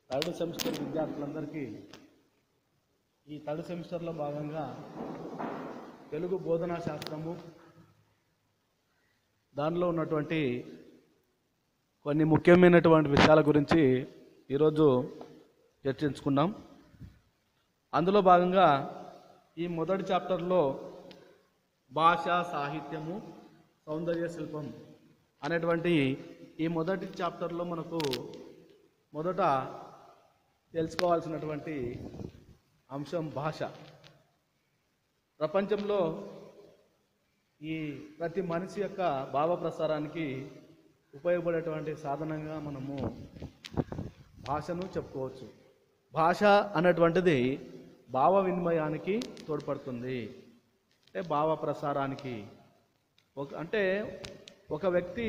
third semester విద్యార్థులందరికీ ఈ third సెమిస్టర్లో భాగంగా తెలుగు బోధనా శాస్త్రము దానిలో ఉన్నటువంటి కొన్ని ముఖ్యమైనటువంటి విషయాల గురించి ఈరోజు చర్చించుకున్నాం అందులో భాగంగా ఈ మొదటి చాప్టర్లో భాష సాహిత్యము సౌందర్య శిల్పం అనేటువంటి ఈ మొదటి చాప్టర్లో మనకు మొదట తెలుసుకోవాల్సినటువంటి అంశం భాష ప్రపంచంలో ఈ ప్రతి మనిషి యొక్క భావ ప్రసారానికి ఉపయోగపడేటువంటి సాధనంగా మనము భాషను చెప్పుకోవచ్చు భాష అనేటువంటిది భావ వినిమయానికి తోడ్పడుతుంది అంటే భావ ప్రసారానికి ఒక అంటే ఒక వ్యక్తి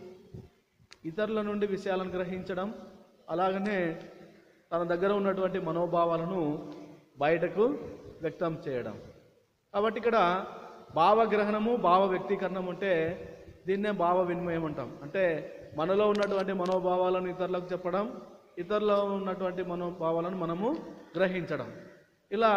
ఇతరుల నుండి విషయాలను గ్రహించడం అలాగనే తన దగ్గర ఉన్నటువంటి మనోభావాలను బయటకు వ్యక్తం చేయడం కాబట్టి ఇక్కడ భావగ్రహణము భావ వ్యక్తీకరణం అంటే దీన్నే భావ వినిమయం అంటాం అంటే మనలో ఉన్నటువంటి మనోభావాలను ఇతరులకు చెప్పడం ఇతరులో ఉన్నటువంటి మనోభావాలను మనము గ్రహించడం ఇలా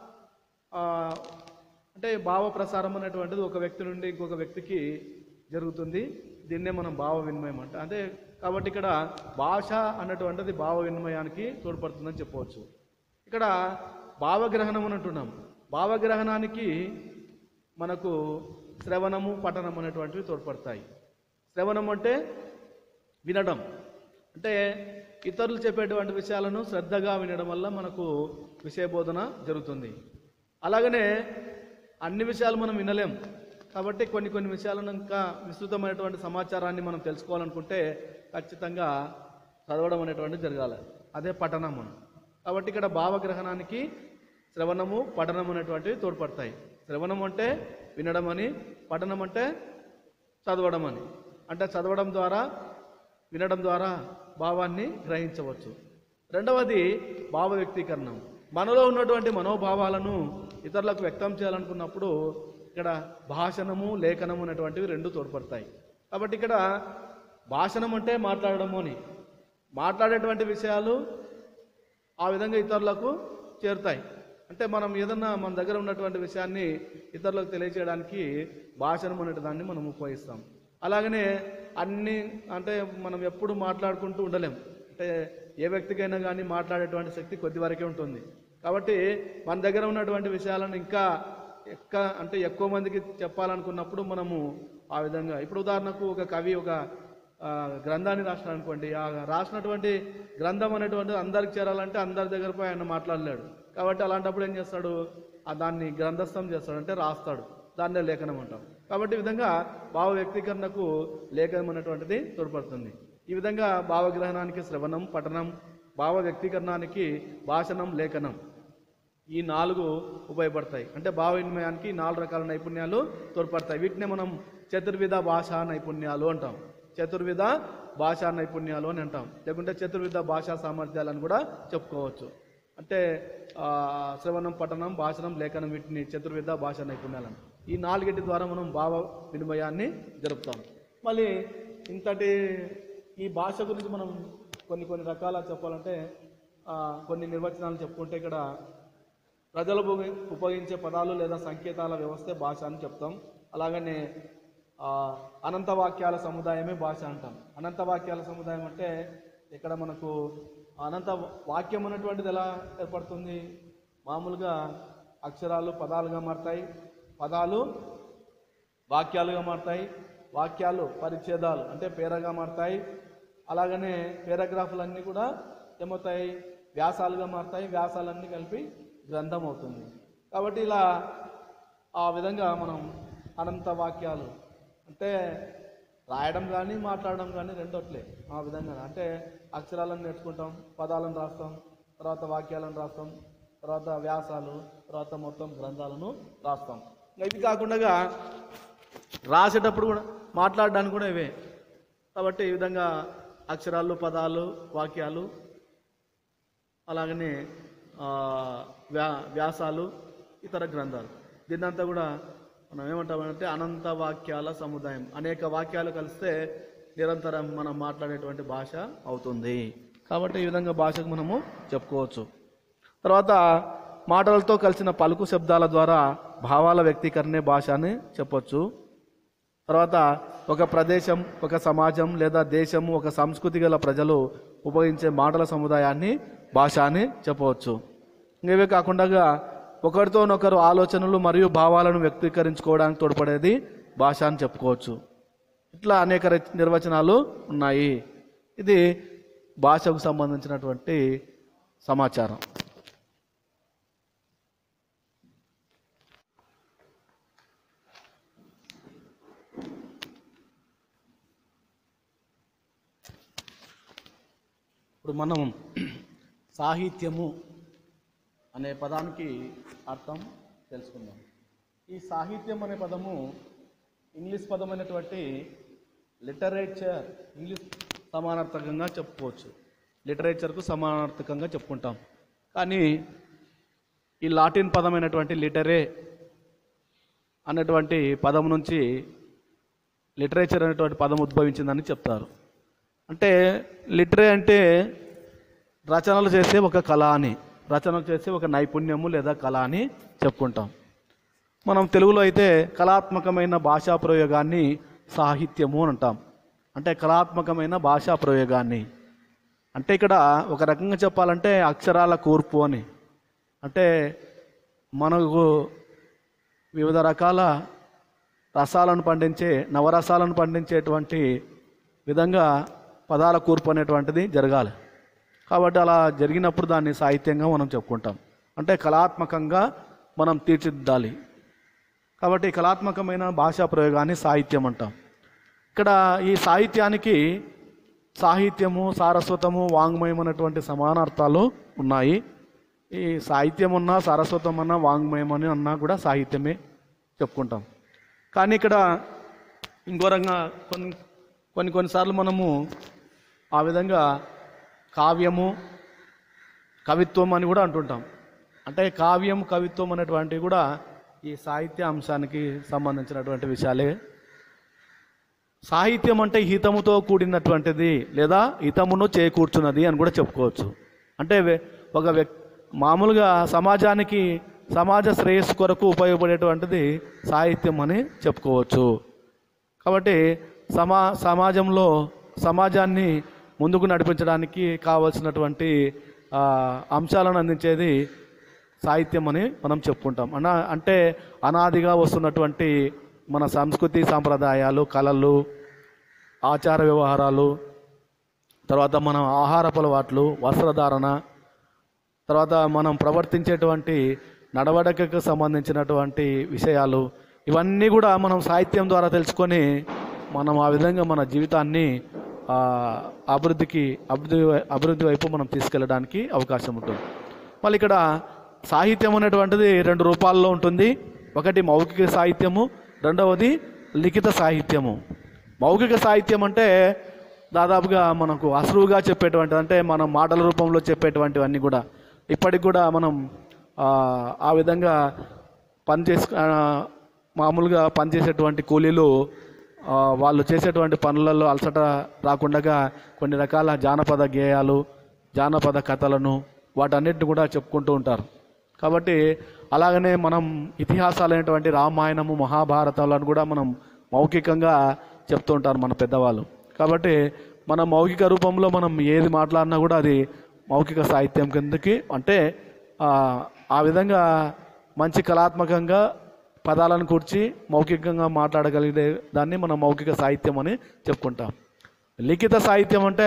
ఆ, అంటే భావ ప్రసారం అనేటువంటిది ఒక వ్యక్తి నుండి ఇంకొక వ్యక్తికి జరుగుతుంది దీన్నే మనం భావ వినిమయం అంటే అంటే కాబట్టి ఇక్కడ భాష అన్నటువంటిది భావ వినిమయానికి తోడ్పడుతుందని చెప్పవచ్చు ఇక్కడ భావగ్రహణం అని అంటున్నాం భావగ్రహణానికి మనకు శ్రవణము పఠనం అనేటువంటివి తోడ్పడతాయి శ్రవణం అంటే వినడం అంటే ఇతరులు చెప్పేటువంటి విషయాలను శ్రద్ధగా వినడం వల్ల మనకు విషయ బోధన జరుగుతుంది అలాగనే అన్ని విషయాలు మనం వినలేం కాబట్టి కొన్ని కొన్ని విషయాలను ఇంకా విస్తృతమైనటువంటి సమాచారాన్ని మనం తెలుసుకోవాలనుకుంటే ఖచ్చితంగా చదవడం అనేటువంటిది జరగాలి అదే పఠనం మనం కాబట్టి ఇక్కడ భావగ్రహణానికి శ్రవణము పఠనం అనేటువంటివి తోడ్పడతాయి శ్రవణం అంటే వినడం అని పఠనం అంటే చదవడం అని అంటే చదవడం ద్వారా వినడం ద్వారా భావాన్ని గ్రహించవచ్చు రెండవది భావ వ్యక్తీకరణం మనలో ఉన్నటువంటి మనోభావాలను ఇతరులకు వ్యక్తం చేయాలనుకున్నప్పుడు ఇక్కడ భాషణము లేఖనము అనేటువంటివి రెండు తోడ్పడతాయి కాబట్టి ఇక్కడ భాషణం అంటే మాట్లాడడము అని మాట్లాడేటువంటి విషయాలు ఆ విధంగా ఇతరులకు చేరుతాయి అంటే మనం ఏదన్నా మన దగ్గర ఉన్నటువంటి విషయాన్ని ఇతరులకు తెలియజేయడానికి భాషణం అనే దాన్ని మనం ఉపయోగిస్తాం అలాగనే అన్ని అంటే మనం ఎప్పుడు మాట్లాడుకుంటూ ఉండలేం అంటే ఏ వ్యక్తికైనా కానీ మాట్లాడేటువంటి శక్తి కొద్ది వరకే ఉంటుంది కాబట్టి మన దగ్గర ఉన్నటువంటి విషయాలను ఇంకా ఎక్క అంటే ఎక్కువ మందికి చెప్పాలనుకున్నప్పుడు మనము ఆ విధంగా ఇప్పుడు ఉదాహరణకు ఒక కవి ఒక ఆ, గ్రంథాన్ని రాసినాడు అనుకోండి ఆ రాసినటువంటి గ్రంథం అనేటువంటిది అందరికి చేరాలంటే అందరి దగ్గర పోయి ఆయన మాట్లాడలేడు కాబట్టి అలాంటప్పుడు ఏం చేస్తాడు ఆ దాన్ని గ్రంథస్థం చేస్తాడు అంటే రాస్తాడు దాన్నే లేఖనం అంటాం కాబట్టి ఈ విధంగా భావ వ్యక్తీకరణకు లేఖనం అనేటువంటిది తోడ్పడుతుంది ఈ విధంగా భావగ్రహణానికి శ్రవణం పఠనం భావ వ్యక్తీకరణానికి భాషణం లేఖనం ఈ నాలుగు ఉపయోగపడతాయి అంటే భావ వినిమయానికి ఈ నాలుగు రకాల నైపుణ్యాలు తోడ్పడతాయి వీటిని మనం చతుర్విధ భాషా నైపుణ్యాలు అంటాం చతుర్విధ భాషా నైపుణ్యాలు అని అంటాం లేకుంటే చతుర్విధ భాషా సామర్థ్యాలు అని కూడా చెప్పుకోవచ్చు అంటే ఆ, శ్రవణం పఠనం భాషణం లేఖనం వీటిని చతుర్విధ భాషా నైపుణ్యాలు అంటాం ఈ నాలుగిటి ద్వారా మనం భావ వినిమయాన్ని జరుపుతాం మళ్ళీ ఇంతటి ఈ భాష గురించి మనం కొన్ని కొన్ని రకాల చెప్పాలంటే ఆ, కొన్ని నిర్వచనాలు చెప్పుకుంటే ఇక్కడ ప్రజలు ఉపయోగి- ఉపయోగించే పదాలు లేదా సంకేతాల వ్యవస్థే భాష అని చెప్తాం అలాగనే ఆ, అనంత వాక్యాల సముదాయమే భాష అంటాం అనంత వాక్యాల సముదాయం అంటే ఇక్కడ మనకు అనంత వాక్యం అనేటువంటిది ఎలా ఏర్పడుతుంది మామూలుగా అక్షరాలు పదాలుగా మారుతాయి పదాలు వాక్యాలుగా మారుతాయి వాక్యాలు పరిచ్ఛేదాలు అంటే పేరగా మారుతాయి అలాగనే పేరాగ్రాఫ్లన్నీ కూడా ఏమవుతాయి వ్యాసాలుగా మారుతాయి వ్యాసాలన్నీ కలిపి గ్రంథం అవుతుంది కాబట్టి ఇలా ఆ విధంగా మనం అనంత వాక్యాలు అంటే రాయడం కానీ మాట్లాడడం కానీ రెండోట్లే ఆ విధంగా అంటే అక్షరాలను నేర్చుకుంటాం పదాలను రాస్తాం తర్వాత వాక్యాలను రాస్తాం తర్వాత వ్యాసాలు తర్వాత మొత్తం గ్రంథాలను రాస్తాం ఇంకా ఇవి కాకుండా రాసేటప్పుడు కూడా మాట్లాడడానికి కూడా ఇవే కాబట్టి ఈ విధంగా అక్షరాలు పదాలు వాక్యాలు అలాగనే ఆ, వ్యా వ్యాసాలు ఇతర గ్రంథాలు దీన్నంతా కూడా మనం ఏమంటామంటే అనంత వాక్యాల సముదాయం అనేక వాక్యాలు కలిస్తే నిరంతరం మనం మాట్లాడేటువంటి భాష అవుతుంది కాబట్టి ఈ విధంగా భాషకు మనము చెప్పుకోవచ్చు తర్వాత మాటలతో కలిసిన పలుకు శబ్దాల ద్వారా భావాల వ్యక్తీకరణే భాష అని చెప్పొచ్చు తర్వాత ఒక ప్రదేశం ఒక సమాజం లేదా దేశము ఒక సంస్కృతి గల ప్రజలు ఉపయోగించే మాటల సముదాయాన్ని భాష అని చెప్పవచ్చు ఇవే కాకుండా ఒకరితోనొకరు ఆలోచనలు మరియు భావాలను వ్యక్తీకరించుకోవడానికి తోడ్పడేది భాష అని చెప్పుకోవచ్చు ఇట్లా అనేక ర- నిర్వచనాలు ఉన్నాయి ఇది భాషకు సంబంధించినటువంటి సమాచారం ఇప్పుడు మనం సాహిత్యము అనే పదానికి అర్థం తెలుసుకుందాం ఈ సాహిత్యం అనే పదము ఇంగ్లీష్ పదమైనటువంటి లిటరేచర్ ఇంగ్లీష్ సమానార్థకంగా చెప్పుకోవచ్చు లిటరేచర్కు సమానార్థకంగా చెప్పుకుంటాం కానీ ఈ లాటిన్ పదమైనటువంటి లిటరే అనేటువంటి పదం నుంచి లిటరేచర్ అనేటువంటి పదం ఉద్భవించిందని చెప్తారు అంటే లిటరే అంటే రచనలు చేసే ఒక కళ అని రచనలు చేసే ఒక నైపుణ్యము లేదా కళ అని చెప్పుకుంటాం మనం తెలుగులో అయితే కళాత్మకమైన భాషా ప్రయోగాన్ని సాహిత్యము అని అంటాం అంటే కళాత్మకమైన భాషా ప్రయోగాన్ని అంటే ఇక్కడ ఒక రకంగా చెప్పాలంటే అక్షరాల కూర్పు అని అంటే మనకు వివిధ రకాల రసాలను పండించే నవరసాలను పండించేటువంటి విధంగా పదాల కూర్పు అనేటువంటిది జరగాలి కాబట్టి అలా జరిగినప్పుడు దాన్ని సాహిత్యంగా మనం చెప్పుకుంటాం అంటే కళాత్మకంగా మనం తీర్చిదిద్దాలి కాబట్టి కళాత్మకమైన భాషా ప్రయోగాన్ని సాహిత్యం అంటాం ఇక్కడ ఈ సాహిత్యానికి సాహిత్యము సారస్వతము వాంగ్మయం అనేటువంటి సమానార్థాలు ఉన్నాయి ఈ సాహిత్యం ఉన్నా సారస్వతం అన్నా వాంగ్మయం అని అన్నా కూడా సాహిత్యమే చెప్పుకుంటాం కానీ ఇక్కడ ఇంకో రంగా కొన్ని కొన్ని కొన్నిసార్లు మనము ఆ విధంగా కావ్యము కవిత్వం అని కూడా అంటుంటాం అంటే కావ్యం కవిత్వం అనేటువంటివి కూడా ఈ సాహిత్య అంశానికి సంబంధించినటువంటి విషయాలే సాహిత్యం అంటే హితముతో కూడినటువంటిది లేదా హితమును చేకూర్చున్నది అని కూడా చెప్పుకోవచ్చు అంటే వె- ఒక వ్యక్ మామూలుగా సమాజానికి సమాజ శ్రేయస్సు కొరకు ఉపయోగపడేటువంటిది సాహిత్యం అని చెప్పుకోవచ్చు కాబట్టి సమా సమాజంలో సమాజాన్ని ముందుకు నడిపించడానికి కావలసినటువంటి ఆ, అంశాలను అందించేది సాహిత్యం అని మనం చెప్పుకుంటాం అన అంటే అనాదిగా వస్తున్నటువంటి మన సంస్కృతి సాంప్రదాయాలు కళలు ఆచార వ్యవహారాలు తర్వాత మన ఆహారపు అలవాట్లు వస్త్రధారణ తర్వాత మనం ప్రవర్తించేటువంటి నడవడికకు సంబంధించినటువంటి విషయాలు ఇవన్నీ కూడా మనం సాహిత్యం ద్వారా తెలుసుకొని మనం ఆ విధంగా మన జీవితాన్ని ఆ, అభివృద్ధికి అభివృద్ధి వై- అభివృద్ధి వైపు మనం తీసుకెళ్ళడానికి అవకాశం ఉంటుంది మళ్ళీ ఇక్కడ సాహిత్యం అనేటువంటిది రెండు రూపాల్లో ఉంటుంది ఒకటి మౌఖిక సాహిత్యము రెండవది లిఖిత సాహిత్యము మౌఖిక సాహిత్యం అంటే దాదాపుగా మనకు అసురువుగా చెప్పేటువంటి అంటే మనం మాటల రూపంలో చెప్పేటువంటివన్నీ కూడా ఇప్పటికి కూడా మనం ఆ, ఆ విధంగా పని చేసు ఆ, మామూలుగా పనిచేసేటువంటి కూలీలు ఆ, వాళ్ళు చేసేటువంటి పనులలో అలసట రాకుండా కొన్ని రకాల జానపద గేయాలు జానపద కథలను వాటన్నిటిని కూడా చెప్పుకుంటూ ఉంటారు కాబట్టి అలాగనే మనం ఇతిహాసాలైనటువంటి రామాయణము మహాభారతాలను కూడా మనం మౌఖికంగా చెప్తూ ఉంటారు మన పెద్దవాళ్ళు కాబట్టి మన మౌఖిక రూపంలో మనం ఏది మాట్లాడినా కూడా అది మౌఖిక సాహిత్యం కిందకి అంటే ఆ, ఆ విధంగా మంచి కళాత్మకంగా పదాలను కూర్చి మౌఖికంగా మాట్లాడగలిగే దాన్ని మనం మౌఖిక సాహిత్యం అని చెప్పుకుంటాం లిఖిత సాహిత్యం అంటే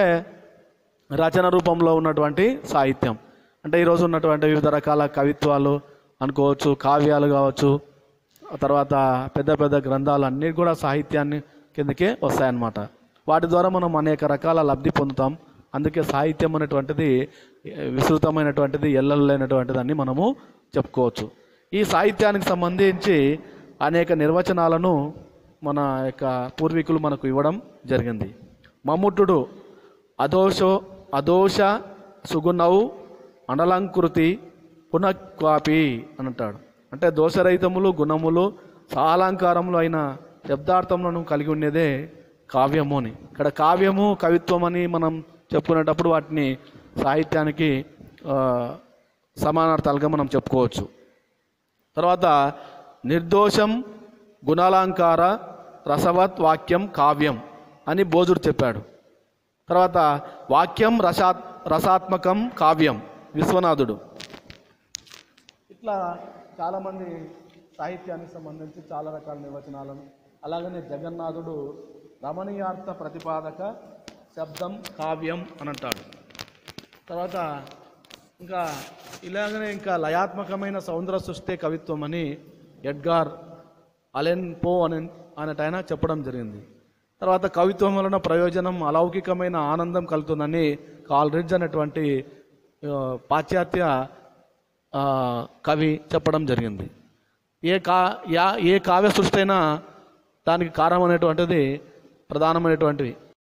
రచన రూపంలో ఉన్నటువంటి సాహిత్యం అంటే ఈరోజు ఉన్నటువంటి వివిధ రకాల కవిత్వాలు అనుకోవచ్చు కావ్యాలు కావచ్చు ఆ తర్వాత పెద్ద పెద్ద గ్రంథాలు అన్నీ కూడా సాహిత్యాన్ని కిందకే వస్తాయన్నమాట వాటి ద్వారా మనం అనేక రకాల లబ్ధి పొందుతాం అందుకే సాహిత్యం అనేటువంటిది ఏ, విస్తృతమైనటువంటిది ఎల్లలేనటువంటిది అని మనము చెప్పుకోవచ్చు ఈ సాహిత్యానికి సంబంధించి అనేక నిర్వచనాలను మన యొక్క పూర్వీకులు మనకు ఇవ్వడం జరిగింది మమ్ముట్టుడు అదోషో అదోష సుగుణౌ అనలంకృతి పునఃక్వాపి అని అంటాడు అంటే దోషరహితములు గుణములు సాలంకారములు అయిన శబ్దార్థములను కలిగి ఉండేదే కావ్యము అని ఇక్కడ కావ్యము కవిత్వం అని మనం చెప్పుకునేటప్పుడు వాటిని సాహిత్యానికి ఆ, సమానార్థాలుగా మనం చెప్పుకోవచ్చు తర్వాత నిర్దోషం గుణాలంకార రసవత్ వాక్యం కావ్యం అని బోజుడు చెప్పాడు తర్వాత వాక్యం రసాత్ రసాత్మకం కావ్యం విశ్వనాథుడు ఇట్లా చాలామంది సాహిత్యానికి సంబంధించి చాలా రకాల నిర్వచనాలను అలాగనే జగన్నాథుడు రమణీయార్థ ప్రతిపాదక శబ్దం కావ్యం అని అంటాడు తర్వాత ఇంకా ఇలాగనే ఇంకా లయాత్మకమైన సౌందర్య సృష్టి కవిత్వం అని ఎడ్గార్ అలెన్ పో అని అనేటైనా చెప్పడం జరిగింది తర్వాత కవిత్వం వలన ప్రయోజనం అలౌకికమైన ఆనందం కలుగుతుందని కాల్రిడ్జ్ అనేటువంటి ఆ, పాశ్చాత్య ఆ, కవి చెప్పడం జరిగింది ఏ కా యా ఏ కావ్య సృష్టి అయినా దానికి కారణం అనేటువంటిది ప్రధానమైనటువంటివి